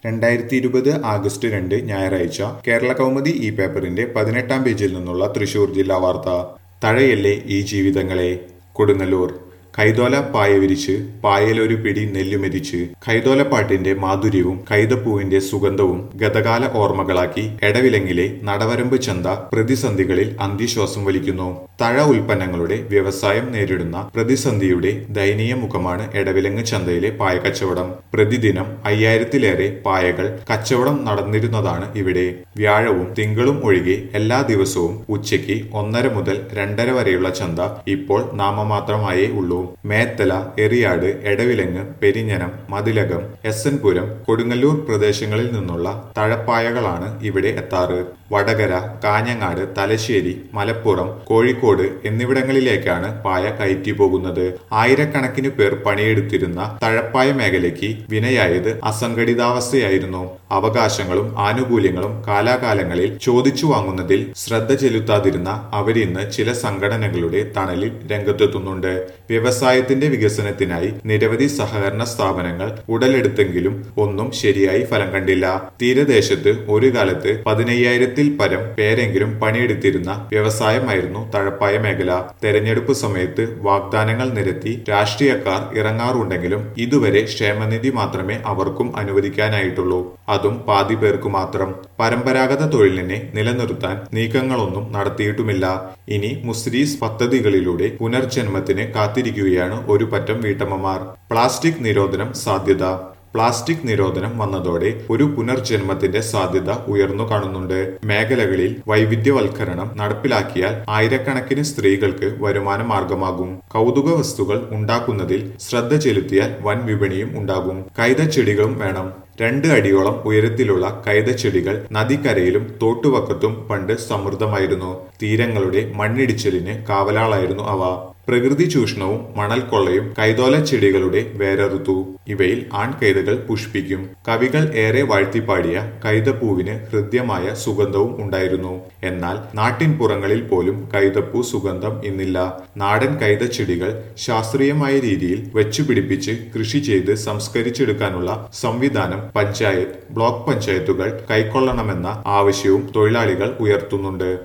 രണ്ടായിരത്തി ഇരുപത് ആഗസ്റ്റ് രണ്ട് ഞായറാഴ്ച കേരള കൗമുദി ഈ പേപ്പറിന്റെ പതിനെട്ടാം പേജിൽ നിന്നുള്ള തൃശൂർ ജില്ലാ വാർത്ത തഴയല്ലേ ഈ ജീവിതങ്ങളെ കൊടുങ്ങല്ലൂർ കൈതോല പായ വിരിച്ച് പായലൊരു പിടി നെല്ലുമെതിച്ച് കൈതോലപ്പാട്ടിന്റെ മാധുര്യവും കൈതപ്പൂവിന്റെ സുഗന്ധവും ഗതകാല ഓർമ്മകളാക്കി എടവിലങ്ങിലെ നടവരമ്പ് ചന്ത പ്രതിസന്ധികളിൽ അന്ത്യശ്വാസം വലിക്കുന്നു തഴ ഉൽപ്പന്നങ്ങളുടെ വ്യവസായം നേരിടുന്ന പ്രതിസന്ധിയുടെ ദയനീയ മുഖമാണ് എടവിലങ്ങ് ചന്തയിലെ പായ കച്ചവടം പ്രതിദിനം അയ്യായിരത്തിലേറെ പായകൾ കച്ചവടം നടന്നിരുന്നതാണ് ഇവിടെ വ്യാഴവും തിങ്കളും ഒഴികെ എല്ലാ ദിവസവും ഉച്ചയ്ക്ക് ഒന്നര മുതൽ രണ്ടര വരെയുള്ള ചന്ത ഇപ്പോൾ നാമമാത്രമായേ ഉള്ളൂ മേത്തല എറിയാട് എടവിലങ്ങ് പെരിഞ്ഞനം മതിലകം എസ് എൻ പുരം കൊടുങ്ങല്ലൂർ പ്രദേശങ്ങളിൽ നിന്നുള്ള തഴപ്പായകളാണ് ഇവിടെ എത്താറ് വടകര കാഞ്ഞങ്ങാട് തലശ്ശേരി മലപ്പുറം കോഴിക്കോട് എന്നിവിടങ്ങളിലേക്കാണ് പായ കയറ്റി പോകുന്നത് ആയിരക്കണക്കിന് പേർ പണിയെടുത്തിരുന്ന തഴപ്പായ മേഖലയ്ക്ക് വിനയായത് അസംഘടിതാവസ്ഥയായിരുന്നു അവകാശങ്ങളും ആനുകൂല്യങ്ങളും കാലാകാലങ്ങളിൽ ചോദിച്ചു വാങ്ങുന്നതിൽ ശ്രദ്ധ ചെലുത്താതിരുന്ന അവരിന്ന് ചില സംഘടനകളുടെ തണലിൽ രംഗത്തെത്തുന്നുണ്ട് വ്യവസായത്തിന്റെ വികസനത്തിനായി നിരവധി സഹകരണ സ്ഥാപനങ്ങൾ ഉടലെടുത്തെങ്കിലും ഒന്നും ശരിയായി ഫലം കണ്ടില്ല തീരദേശത്ത് ഒരു കാലത്ത് പതിനയ്യായിരത്തിൽ പരം പേരെങ്കിലും പണിയെടുത്തിരുന്ന വ്യവസായമായിരുന്നു തഴപ്പായ മേഖല തെരഞ്ഞെടുപ്പ് സമയത്ത് വാഗ്ദാനങ്ങൾ നിരത്തി രാഷ്ട്രീയക്കാർ ഇറങ്ങാറുണ്ടെങ്കിലും ഇതുവരെ ക്ഷേമനിധി മാത്രമേ അവർക്കും അനുവദിക്കാനായിട്ടുള്ളൂ അതും പാതി പേർക്ക് മാത്രം പരമ്പരാഗത തൊഴിലിനെ നിലനിർത്താൻ നീക്കങ്ങളൊന്നും നടത്തിയിട്ടുമില്ല ഇനി മുസ്രീസ് പദ്ധതികളിലൂടെ പുനർജന്മത്തിന് കാത്തിരിക്കുകയാണ് ഒരു പറ്റം വീട്ടമ്മമാർ പ്ലാസ്റ്റിക് നിരോധനം സാധ്യത പ്ലാസ്റ്റിക് നിരോധനം വന്നതോടെ ഒരു പുനർജന്മത്തിന്റെ സാധ്യത ഉയർന്നു കാണുന്നുണ്ട് മേഖലകളിൽ വൈവിധ്യവൽക്കരണം നടപ്പിലാക്കിയാൽ ആയിരക്കണക്കിന് സ്ത്രീകൾക്ക് വരുമാന മാർഗമാകും കൗതുക വസ്തുക്കൾ ഉണ്ടാക്കുന്നതിൽ ശ്രദ്ധ ചെലുത്തിയാൽ വൻ വിപണിയും ഉണ്ടാകും കൈതച്ചെടികളും വേണം രണ്ട് അടിയോളം ഉയരത്തിലുള്ള കൈതച്ചെടികൾ നദിക്കരയിലും തോട്ടുവക്കത്തും പണ്ട് സമൃദ്ധമായിരുന്നു തീരങ്ങളുടെ മണ്ണിടിച്ചിലിന് കാവലാളായിരുന്നു അവ പ്രകൃതി ചൂഷണവും മണൽക്കൊള്ളയും കൈതോല ചെടികളുടെ വേരറുത്തു ഇവയിൽ ആൺകൈതകൾ പുഷ്പിക്കും കവികൾ ഏറെ വാഴ്ത്തിപ്പാടിയ കൈതപ്പൂവിന് ഹൃദ്യമായ സുഗന്ധവും ഉണ്ടായിരുന്നു എന്നാൽ നാട്ടിൻ പുറങ്ങളിൽ പോലും കൈതപ്പൂ സുഗന്ധം ഇന്നില്ല നാടൻ കൈതച്ചെടികൾ ശാസ്ത്രീയമായ രീതിയിൽ വെച്ചുപിടിപ്പിച്ച് കൃഷി ചെയ്ത് സംസ്കരിച്ചെടുക്കാനുള്ള സംവിധാനം പഞ്ചായത്ത് ബ്ലോക്ക് പഞ്ചായത്തുകൾ കൈക്കൊള്ളണമെന്ന ആവശ്യവും തൊഴിലാളികൾ ഉയർത്തുന്നുണ്ട്